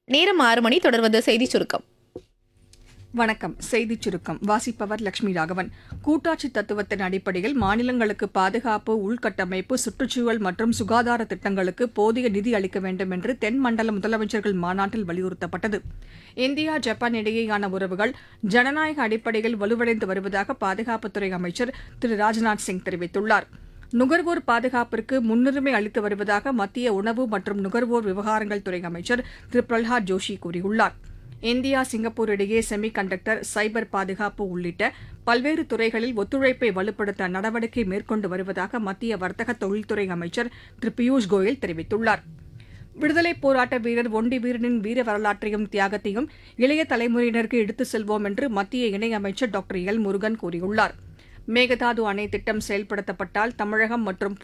நேரம் ஆறு மணி தொடர்வது செய்திச் சுருக்கம் வணக்கம் செய்திச் சுருக்கம் வாசிப்பவர் லட்சுமி ராகவன் கூட்டாட்சி தத்துவத்தின் அடிப்படையில் மாநிலங்களுக்கு பாதுகாப்பு உள்கட்டமைப்பு சுற்றுச்சூழல் மற்றும் சுகாதார திட்டங்களுக்கு போதிய நிதி அளிக்க வேண்டும் என்று தென் மண்டல முதலமைச்சர்கள் மாநாட்டில் வலியுறுத்தப்பட்டது இந்தியா ஜப்பான் இடையேயான உறவுகள் ஜனநாயக அடிப்படையில் வலுவடைந்து வருவதாக பாதுகாப்புத்துறை அமைச்சர் திரு ராஜ்நாத் சிங் தெரிவித்துள்ளார் நுகர்வோர் பாதுகாப்பிற்கு முன்னுரிமை அளித்து வருவதாக மத்திய உணவு மற்றும் நுகர்வோர் விவகாரங்கள் துறை அமைச்சர் திரு பிரல்ஹாத் ஜோஷி கூறியுள்ளார் இந்தியா சிங்கப்பூர் இடையே செமி கண்டக்டர் சைபர் பாதுகாப்பு உள்ளிட்ட பல்வேறு துறைகளில் ஒத்துழைப்பை வலுப்படுத்த நடவடிக்கை மேற்கொண்டு வருவதாக மத்திய வர்த்தக தொழில்துறை அமைச்சர் திரு பியூஷ் கோயல் தெரிவித்துள்ளார் விடுதலைப் போராட்ட வீரர் ஒண்டி வீரனின் வீர வரலாற்றையும் தியாகத்தையும் இளைய தலைமுறையினருக்கு எடுத்துச் செல்வோம் என்று மத்திய இணையமைச்சர் டாக்டர் எல் முருகன் கூறியுள்ளார் மேகதாது அணை திட்டம் செயல்படுத்தப்பட்டால் தமிழகம் மற்றும்